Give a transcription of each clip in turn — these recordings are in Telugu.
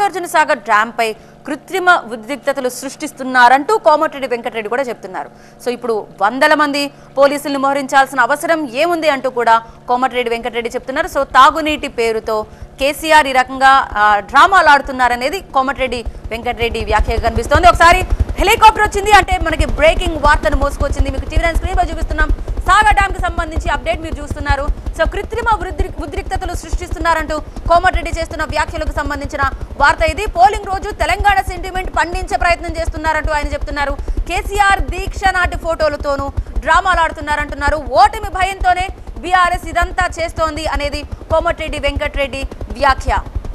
నాగార్జున సాగర్ డ్యామ్ పై కృత్రిమ ఉద్రిక్తతలు సృష్టిస్తున్నారంటూ కోమటిరెడ్డి వెంకటరెడ్డి కూడా చెప్తున్నారు సో ఇప్పుడు వందల మంది పోలీసులను మోహరించాల్సిన అవసరం ఏముంది అంటూ కూడా కోమటిరెడ్డి వెంకటరెడ్డి చెప్తున్నారు సో తాగునీటి పేరుతో కేసీఆర్ ఈ రకంగా ఆ, డ్రామాలు ఆడుతున్నారనేది కోమటిరెడ్డి వెంకటరెడ్డి వ్యాఖ్య కనిపిస్తోంది ఒకసారి హెలికాప్టర్ వచ్చింది అంటే మనకి బ్రేకింగ్ వార్తను మోసుకొచ్చింది మీకు టీవీ నైన్ స్క్రీన్ పై చూపిస్తున్నాం సాగర్ డ్యామ్ కి సంబంధించి అప్డేట్ మీరు చూస్తున్నారు సో కృత్రిమ ఉద్రి- ఉద్రిక్తతలు సృష్టిస్తున్నారంటూ కోమటిరెడ్డి చేస్తున్న వ్యాఖ్యలకు సంబంధించిన వార్త ఇది పోలింగ్ రోజు తెలంగాణ సెంటిమెంట్ పండించే ప్రయత్నం చేస్తున్నారంటూ ఆయన చెప్తున్నారు కేసీఆర్ దీక్ష నాటి ఫోటోలతోనూ డ్రామాలు ఆడుతున్నారంటున్నారు ఓటమి భయంతోనే బీఆర్ఎస్ ఇదంతా చేస్తోంది అనేది కోమటిరెడ్డి వెంకటరెడ్డి వ్యాఖ్య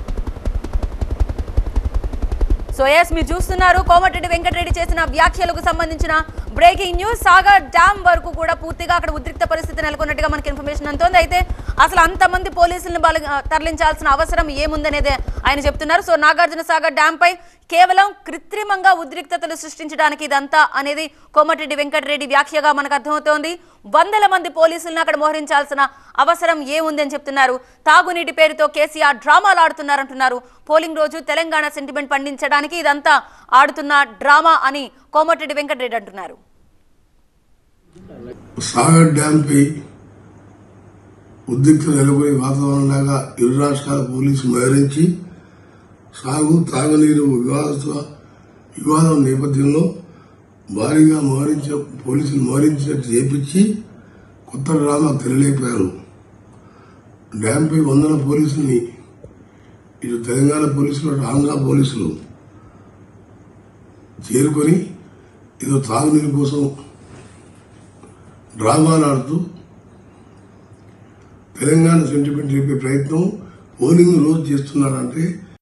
సో ఎస్ మీరు చూస్తున్నారు కోమటిరెడ్డి వెంకటరెడ్డి చేసిన వ్యాఖ్యలకు సంబంధించిన బ్రేకింగ్ న్యూస్ సాగర్ డ్యామ్ వరకు కూడా పూర్తిగా అక్కడ ఉద్రిక్త పరిస్థితి నెలకొన్నట్టుగా మనకి ఇన్ఫర్మేషన్ అందుతోంది అయితే అసలు అంతమంది పోలీసులను బల తరలించాల్సిన అవసరం ఏముందనేది ఆయన చెప్తున్నారు సో నాగార్జున సాగర్ డ్యామ్ పై కేవలం కృత్రిమంగా ఉద్రిక్తతలు సృష్టించడానికి ఇదంతా అనేది కోమటిరెడ్డి వెంకటరెడ్డి వ్యాఖ్యగా మనకు అర్థమవుతోంది వందల మంది పోలీసులను అక్కడ మోహరించాల్సిన అవసరం ఏముంది అని చెప్తున్నారు తాగునీటి పేరుతో కేసీఆర్ డ్రామాలు ఆడుతున్నారంటున్నారు పోలింగ్ రోజు తెలంగాణ సెంటిమెంట్ పండించడానికి ఇదంతా ఆడుతున్న డ్రామా అని కోమటిరెడ్డి వెంకటరెడ్డి అంటున్నారు సాగర్ డ్యాంపై ఉద్రిక్త నెలకొని వాతావరణంలాగా ఇరు రాష్ట్రాల పోలీసులు మోహరించి సాగు తాగునీరు వివాద వివాదం నేపథ్యంలో భారీగా మోహరించ పోలీసులు మోహరించినట్టు చేపించి కొత్త డ్రామా తెరలేపారు డ్యాంపై వందల పోలీసుల్ని ఇటు తెలంగాణ పోలీసులు అటు ఆంధ్ర పోలీసులు చేరుకొని ఏదో తాగునీరు కోసం డ్రామాలు ఆడుతూ తెలంగాణ సెంటిమెంట్ చెప్పే ప్రయత్నం పోలింగ్ రోజు చేస్తున్నారంటే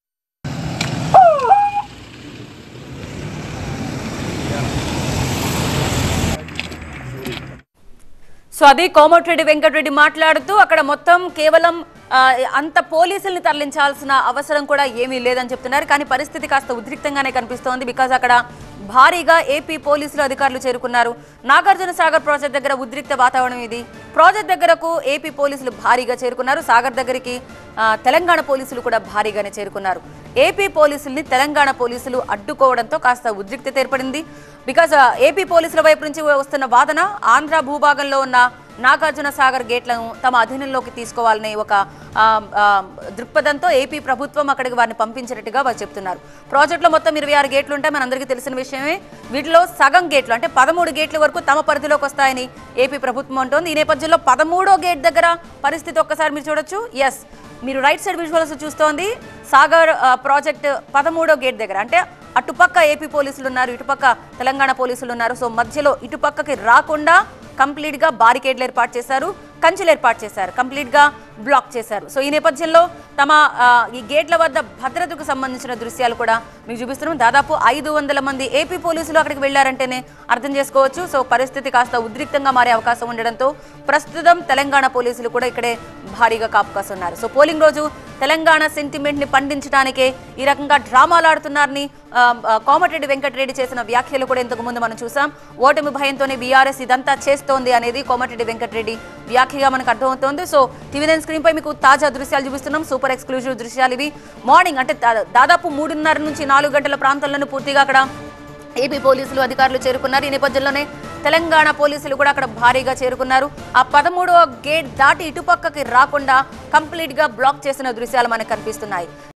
సో అది కోమటిరెడ్డి వెంకటరెడ్డి మాట్లాడుతూ అక్కడ మొత్తం కేవలం ఆ, అంత పోలీసుల్ని తరలించాల్సిన అవసరం కూడా ఏమీ లేదని చెప్తున్నారు కానీ పరిస్థితి కాస్త ఉద్రిక్తంగానే కనిపిస్తోంది బికాజ్ అక్కడ భారీగా ఏపీ పోలీసులు అధికారులు చేరుకున్నారు నాగార్జున సాగర్ ప్రాజెక్ట్ దగ్గర ఉద్రిక్త వాతావరణం ఇది ప్రాజెక్ట్ దగ్గరకు ఏపీ పోలీసులు భారీగా చేరుకున్నారు సాగర్ దగ్గరికి ఆ, తెలంగాణ పోలీసులు కూడా భారీగానే చేరుకున్నారు ఏపీ పోలీసుల్ని తెలంగాణ పోలీసులు అడ్డుకోవడంతో కాస్త ఉద్రిక్తత ఏర్పడింది బికాజ్ ఏపీ పోలీసుల వైపు నుంచి వస్తున్న వాదన ఆంధ్ర భూభాగంలో ఉన్న నాగార్జున సాగర్ గేట్లను తమ అధీనంలోకి తీసుకోవాలనే ఒక ఆ, ఆ, దృక్పథంతో ఏపీ ప్రభుత్వం అక్కడికి వారిని పంపించినట్టుగా వారు చెప్తున్నారు ప్రాజెక్టులో మొత్తం ఇరవై ఆరు గేట్లు ఉంటాయి మనందరికీ తెలిసిన విషయమే వీటిలో సగం గేట్లు అంటే పదమూడు గేట్ల వరకు తమ పరిధిలోకి వస్తాయని ఏపీ ప్రభుత్వం అంటోంది ఈ నేపథ్యంలో పదమూడో గేట్ దగ్గర పరిస్థితి ఒక్కసారి మీరు చూడొచ్చు ఎస్ మీరు రైట్ సైడ్ విజువల్స్ చూస్తోంది సాగర్ ఆ, ప్రాజెక్ట్ పదమూడో గేట్ దగ్గర అంటే అటుపక్క ఏపీ పోలీసులు ఉన్నారు ఇటుపక్క తెలంగాణ పోలీసులు ఉన్నారు సో మధ్యలో ఇటుపక్కకి రాకుండా కంప్లీట్ గా బారికేడ్లు ఏర్పాటు చేశారు కంచెలు ఏర్పాటు చేశారు కంప్లీట్ గా బ్లాక్ చేశారు సో ఈ నేపథ్యంలో తమ ఆ, ఈ గేట్ల వద్ద భద్రతకు సంబంధించిన దృశ్యాలు కూడా మీకు చూపిస్తున్నాం దాదాపు ఐదు వందల మంది ఏపీ పోలీసులు అక్కడికి వెళ్లారంటేనే అర్థం చేసుకోవచ్చు సో పరిస్థితి కాస్త ఉద్రిక్తంగా మారే అవకాశం ఉండడంతో ప్రస్తుతం తెలంగాణ పోలీసులు కూడా ఇక్కడే భారీగా కాపు కాస్తున్నారు సో పోలింగ్ రోజు తెలంగాణ సెంటిమెంట్ ని పండించడానికే ఈ రకంగా డ్రామాలు ఆడుతున్నారని ఆ, ఆ, కోమటిరెడ్డి వెంకటరెడ్డి చేసిన వ్యాఖ్యలు కూడా ఇంతకు ముందు మనం చూసాం ఓటమి భయంతోనే బీఆర్ఎస్ ఇదంతా చేస్తోంది అనేది కోమటిరెడ్డి వెంకటరెడ్డి వ్యాఖ్యగా మనకు అర్థమవుతోంది సో టీవీ నైన్ స్క్రీన్ పై మీకు తాజా దృశ్యాలు చూపిస్తున్నాం సూపర్ ఎక్స్క్లూజివ్ దృశ్యాలు ఇవి మార్నింగ్ అంటే దా- దాదాపు మూడున్నర నుంచి నాలుగు గంటల ప్రాంతంలోనే పూర్తిగా అక్కడ ఏపీ పోలీసులు అధికారులు చేరుకున్నారు ఈ నేపథ్యంలోనే తెలంగాణ పోలీసులు కూడా అక్కడ భారీగా చేరుకున్నారు ఆ పదమూడవ గేట్ దాటి ఇటుపక్కకి రాకుండా కంప్లీట్ గా బ్లాక్ చేసిన దృశ్యాలు మనకు కనిపిస్తున్నాయి